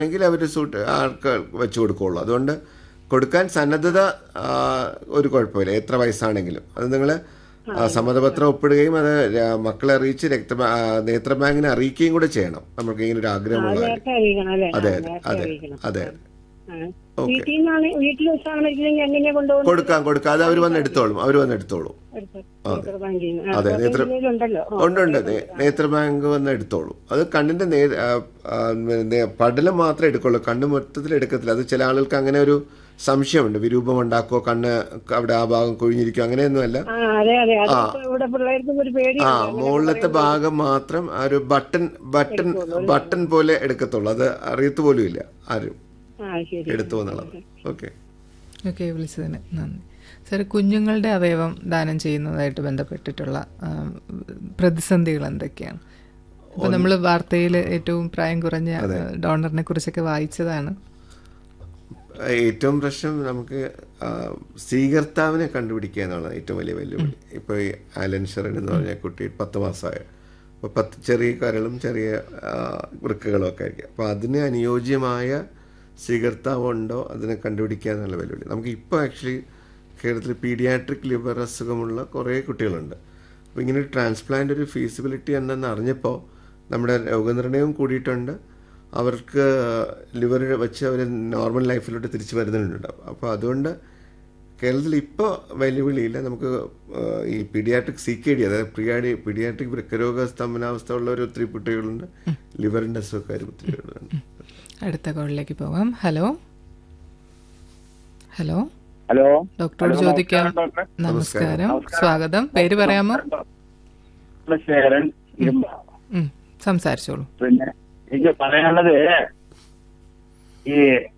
എങ്കിൽ അവർ സൂട്ട് ആൾക്ക് വെച്ച് കൊടുക്കുകയുള്ളൂ അതുകൊണ്ട് കൊടുക്കാൻ സന്നദ്ധത ആ, ഒരു കുഴപ്പമില്ല എത്ര വയസ്സാണെങ്കിലും അത് നിങ്ങൾ സമ്മതപത്രം ഒപ്പിടുകയും അത് ര- മക്കളെ അറിയിച്ച് രക്ത ആ, നേത്ര ബാങ്കിനെ അറിയിക്കുകയും കൂടെ ചെയ്യണം നമുക്ക് ഇങ്ങനെ ഒരു ആഗ്രഹമുള്ള കാര്യം നേരത്തെ അറിയിക്കണം അല്ലേ അതെ ആ, അതെ നേരത്തെ അതെ അറിയിക്കണം അതെ ആ. ഓക്കെ വീട്ടിൽ നിന്നാണ് വീട്ടിൽ വെച്ചാണ് ഇരിക്കുന്നെങ്കിൽ എങ്ങനെയാ കൊണ്ടുപോകുന്നത് കൊടുക്കാം കൊടുക്കാം അത് അവർ വന്ന് എടുത്തോളും അവർ വന്ന് എടുത്തോളും എടുത്ത് നേത്ര ബാങ്കിൽ നിന്ന്. ആ, അതെ, കോട്ടയം നേത്ര- ജില്ലയിലുണ്ടല്ലോ ആ. ഉണ്ട് ഉണ്ട് നേ- നേത്ര ബാങ്ക് വന്ന് എടുത്തോളൂ അത് കണ്ണിന്റെ നേ ആ, ആ, നേ- പടലം മാത്രമേ എടുക്കുള്ളൂ കണ്ണ് മൊത്തത്തിൽ എടുക്കത്തില്ല അത് ചില ആളുകൾക്ക് അങ്ങനെ ഒരു സംശയമുണ്ട് വിരൂപം ഉണ്ടാക്കുമോ കണ്ണ് അവിടെ ആ ഭാഗം കൊഴിഞ്ഞിരിക്കും അങ്ങനെയൊന്നുമല്ല ആ അതെ അതെ അത് ഇപ്പൊ ഇവിടെ പിള്ളേർക്കും ഒരു പേടി ആ മുകളിലത്തെ ഭാഗം മാത്രം ആ ഒരു ബട്ടൺ ബട്ടൺ ബട്ടൺ പോലെ എടുക്കത്തുള്ളൂ അത് അറിയത്ത് പോലും ഇല്ല ആരും ആ ശരി എടുത്തു എന്നുള്ളത് ഓക്കെ ഓക്കെ വിളിച്ചതിന് നന്ദി സാർ കുഞ്ഞുങ്ങളുടെ അവയവം ദാനം ചെയ്യുന്നതായിട്ട് ബന്ധപ്പെട്ടിട്ടുള്ള ആം, പ്രതിസന്ധികൾ എന്തൊക്കെയാണ് ഇപ്പൊ നമ്മൾ വാർത്തയിൽ ഏറ്റവും പ്രായം കുറഞ്ഞ ഡോണറിനെ കുറിച്ചൊക്കെ വായിച്ചതാണ് ഏറ്റവും പ്രശ്നം നമുക്ക് ആ, സ്വീകർത്താവിനെ കണ്ടുപിടിക്കുക എന്നുള്ളത് ഏറ്റവും വലിയ വെല്ലുവിളി ഇപ്പോൾ ഈ ആലൻ ഷെറിൻ എന്ന് പറഞ്ഞ കുട്ടി പത്ത് മാസമായ അപ്പോൾ പത്ത് ചെറിയ കരളും ചെറിയ ആ, വൃക്കകളും ഒക്കെ ആയിരിക്കും അപ്പോൾ അതിന് അനുയോജ്യമായ സ്വീകർത്താവ് ഉണ്ടോ അതിനെ കണ്ടുപിടിക്കുക എന്നുള്ള വെല്ലുവിളി നമുക്ക് ഇപ്പോൾ ആക്ച്വലി കേരളത്തിൽ പീഡിയാട്രിക് ലിവർ അസുഖമുള്ള കുറേ കുട്ടികളുണ്ട് അപ്പോൾ ഇങ്ങനെ ഒരു ട്രാൻസ്പ്ലാന്റ് ഒരു ഫീസിബിലിറ്റി ഉണ്ടെന്ന് അറിഞ്ഞപ്പോൾ നമ്മുടെ രോഗനിർണയവും കൂടിയിട്ടുണ്ട് അവർക്ക് ലിവർ വെച്ച് അവർ നോർമൽ ലൈഫിലോട്ട് തിരിച്ചു വരുന്നുണ്ടാവും അപ്പോൾ അതുകൊണ്ട് കേരളത്തിൽ ഇപ്പോൾ വെല്ലുവിളിയില്ല നമുക്ക് ആ, ഈ പീഡിയാട്രിക് സി കെ ഡി അതായത് പ്രിയാഡി പീഡിയാട്രിക് വൃക്കരോഗ സ്തംഭനാവസ്ഥ ഉള്ള ഒരു ഒത്തിരി കുട്ടികളുണ്ട് ലിവറിൻ്റെ അസുഖക്കാർ ഒത്തിരി പേരുണ്ട് അടുത്ത കോളിലേക്ക് പോകാം ഹലോ ഹലോ ഹലോ ഡോക്ടറോട് ചോദിക്കാം ഡോക്ടർ നമസ്കാരം സ്വാഗതം പേര് പറയാമോ ശേരൻ ഇരുമ്പ. ഉം, സംസാരിച്ചോളൂ പിന്നെ എനിക്ക് പറയാനുള്ളത് ഈ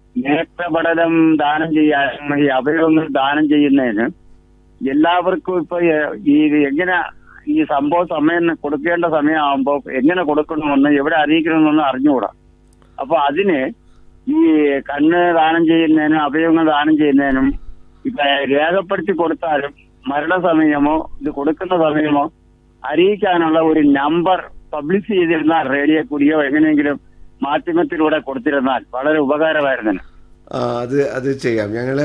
നേത്രപടലം ദാനം ചെയ്യാൻ ഈ അവയവങ്ങൾ ദാനം ചെയ്യുന്നതിന് എല്ലാവർക്കും ഇപ്പൊ ഈ എങ്ങനെ ഈ സംഭവ സമയം കൊടുക്കേണ്ട സമയമാകുമ്പോ എങ്ങനെ കൊടുക്കണമെന്ന് എവിടെ അറിയിക്കണമെന്ന് അറിഞ്ഞുകൂടാ അപ്പൊ അതിന് ഈ കണ്ണ് ദാനം ചെയ്യുന്നതിനും അവയവങ്ങൾ ദാനം ചെയ്യുന്നതിനും ഇപ്പൊ രേഖപ്പെടുത്തി കൊടുത്താലും മരണസമയമോ ഇത് കൊടുക്കുന്ന സമയമോ അറിയിക്കാനുള്ള ഒരു നമ്പർ പബ്ലിഷ് ചെയ്തിരുന്നാൽ റേഡിയോ കൂടിയോ എങ്ങനെയെങ്കിലും മാധ്യമത്തിലൂടെ കൊടുത്തിരുന്നാൽ വളരെ ഉപകാരമായിരുന്നു ആ, അത് അത് ചെയ്യാം ഞങ്ങൾ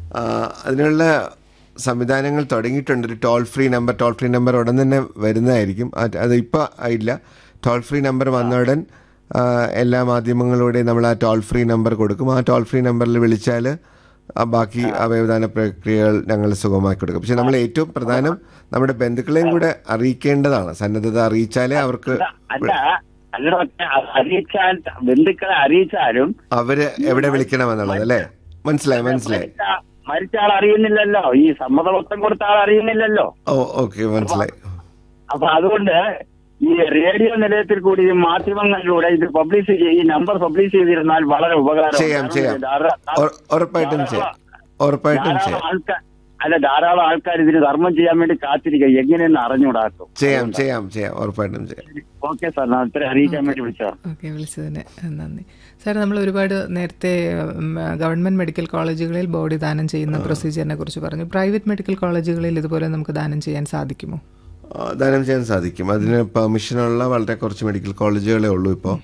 അതിനുള്ള സംവിധാനങ്ങൾ തുടങ്ങിയിട്ടുണ്ട് ഒരു toll free number toll free number ഉടൻ തന്നെ വരുന്നതായിരിക്കും അത് അത് ഇപ്പോൾ ഇല്ല ടോൾ ഫ്രീ നമ്പർ വന്ന ഉടൻ ആ, എല്ലാ മാധ്യമങ്ങളോടെയും നമ്മൾ ആ ടോൾ ഫ്രീ നമ്പർ കൊടുക്കും ആ ടോൾ ഫ്രീ നമ്പറിൽ വിളിച്ചാൽ ബാക്കി അവയവദാന പ്രക്രിയകൾ ഞങ്ങൾ സുഗമമാക്കി കൊടുക്കും പക്ഷെ നമ്മൾ ഏറ്റവും പ്രധാനം നമ്മുടെ ബന്ധുക്കളെയും കൂടെ അറിയിക്കേണ്ടതാണ് സന്നദ്ധത അറിയിച്ചാലേ അവർക്ക് അല്ല അല്ല ഡോക്ടറെ, അത് അറിയിച്ചാൽ ബന്ധുക്കളെ അറിയിച്ചാലും അവര് എവിടെ വിളിക്കണമെന്നുള്ളത് അല്ലേ മനസ്സിലായി മനസ്സിലായി മരിച്ച- മരിച്ച ആൾ അറിയുന്നില്ലല്ലോ ഈ സമ്മതപത്രം കൊടുത്ത ആൾ അറിയുന്നില്ലല്ലോ ഓ ഓക്കെ മനസ്സിലായി അപ്പൊ അതുകൊണ്ട് ഈ റേഡിയോ നിലയത്തിൽ കൂടി ഈ മാധ്യമങ്ങളിലൂടെ ഇത് പബ്ലിഷ് ചെയ്ത് ഈ നമ്പർ പബ്ലിഷ് ചെയ്തിരുന്നാൽ വളരെ ഉപകാരം ചെയ്യാം ചെയ്യാം ഉറ- ഉറപ്പായിട്ടും ചെയ്യാം ഉറപ്പായിട്ടും ധാരാളം ചെയ്യാം ആൾക്കാർ അല്ല ധാരാളം ആൾക്കാർ ഇതിന് ധർമ്മം ചെയ്യാൻ വേണ്ടി കാത്തിരിക്കുക എങ്ങനെയെന്ന് അറിഞ്ഞുകൂടാക്കും ചെയ്യാം ചെയ്യാം ചെയ്യാം ഉറപ്പായിട്ടും ചെയ്യാം ഓക്കെ സാർ ഞാൻ ഇത്ര അറിയിക്കാൻ വേണ്ടി വിളിച്ചോ ഓക്കെ വിളിച്ചതിന് നന്ദി സാർ നമ്മൾ ഒരുപാട് നേരത്തെ ഉം, ഗവൺമെന്റ് മെഡിക്കൽ കോളേജുകളിൽ ബോഡി ദാനം ചെയ്യുന്ന പ്രൊസീജിയറിനെ കുറിച്ച് പറഞ്ഞു പ്രൈവറ്റ് മെഡിക്കൽ കോളേജുകളിൽ ഇതുപോലെ നമുക്ക് ദാനം ചെയ്യാൻ സാധിക്കുമോ ആ, ദാനം ചെയ്യാൻ സാധിക്കും അതിന് പെർമിഷനുള്ള വളരെ കുറച്ച് മെഡിക്കൽ കോളേജുകളേ ഉള്ളൂ ഇപ്പോൾ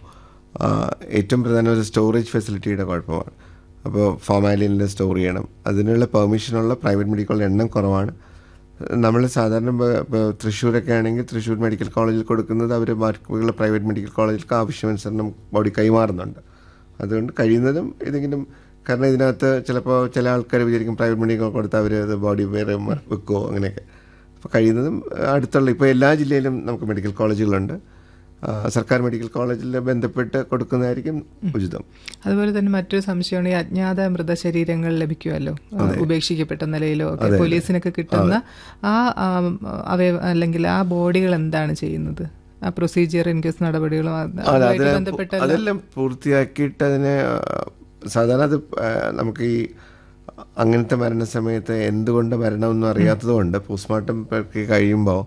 ഏറ്റവും പ്രധാനം ഒരു സ്റ്റോറേജ് ഫെസിലിറ്റിയുടെ കുഴപ്പമാണ് അപ്പോൾ ഫോമാലിനിൽ സ്റ്റോർ ചെയ്യണം അതിനുള്ള പെർമിഷനുള്ള പ്രൈവറ്റ് മെഡിക്കൽ കോളേജ് എണ്ണം കുറവാണ് നമ്മൾ സാധാരണ ഇപ്പൊ- ഇപ്പൊ തൃശ്ശൂരൊക്കെ ആണെങ്കിൽ തൃശ്ശൂർ മെഡിക്കൽ കോളേജിൽ കൊടുക്കുന്നത് അവർ ബാക്കിയുള്ള പ്രൈവറ്റ് മെഡിക്കൽ കോളേജിലേക്ക് ആവശ്യമനുസരണം ബോഡി കൈമാറുന്നുണ്ട് അതുകൊണ്ട് കഴിയുന്നതും ഏതെങ്കിലും കാരണം ഇതിനകത്ത് ചിലപ്പോൾ ചില ആൾക്കാർ വിചാരിക്കും പ്രൈവറ്റ് മെഡിക്കൽ കൊടുത്താൽ അവർ അത് ബോഡി വേറെ മ- വെക്കുമോ അങ്ങനെയൊക്കെ അപ്പോൾ കഴിയുന്നതും അടുത്തുള്ള ഇപ്പോൾ എല്ലാ ജില്ലയിലും നമുക്ക് മെഡിക്കൽ കോളേജുകളുണ്ട് ആ, സർക്കാർ മെഡിക്കൽ കോളേജിൽ ബന്ധപ്പെട്ട് കൊടുക്കുന്നതായിരിക്കും ഉചിതം അതുപോലെ തന്നെ മറ്റൊരു സംശയമാണ് ഈ അജ്ഞാത മൃതശരീരങ്ങൾ ലഭിക്കുമല്ലോ ആ, ഉപേക്ഷിക്കപ്പെട്ട നിലയിലോ ഒക്കെ പോലീസിനൊക്കെ കിട്ടുന്ന ആ ആ, അവയവ അല്ലെങ്കിൽ ആ ബോഡികൾ എന്താണ് ചെയ്യുന്നത് ആ പ്രൊസീജിയർ ഇൻകേസ് നടപടികളും അത് അതെ അതുമായിട്ട് അതിനെ ബന്ധപ്പെട്ട അതെല്ലാം പൂർത്തിയാക്കിയിട്ട് അതിനെ ആ, സാധാരണ അത് ആ, നമുക്ക് ഈ അങ്ങനത്തെ മരണസമയത്ത് എന്തുകൊണ്ട് മരണമെന്നും അറിയാത്തതുകൊണ്ട് പോസ്റ്റ്മോർട്ടം പ്രക്രിയ കഴിയുമ്പോൾ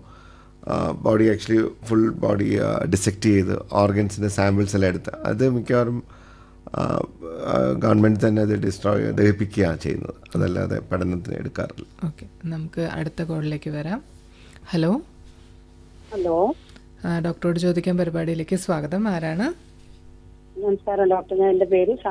body actually full body dissect ചെയ്ത് ഓർഗൻസിൻ്റെ സാമ്പിൾസ് എല്ലാം എടുത്ത് അത് മിക്കവാറും ഗവൺമെൻറ് തന്നെ അത് ഡിസ്ട്രോയ് ദഹിപ്പിക്കുകയാണ് ചെയ്യുന്നത് അതല്ലാതെ പഠനത്തിന് എടുക്കാറില്ല ഓക്കെ നമുക്ക് അടുത്ത കോളിലേക്ക് വരാം ഹലോ ഹലോ ആ, ഡോക്ടറോട് ചോദിക്കാൻ പരിപാടിയിലേക്ക് സ്വാഗതം ആരാണ് നമസ്കാരം ഡോക്ടർ ഞാൻ എന്റെ പേര്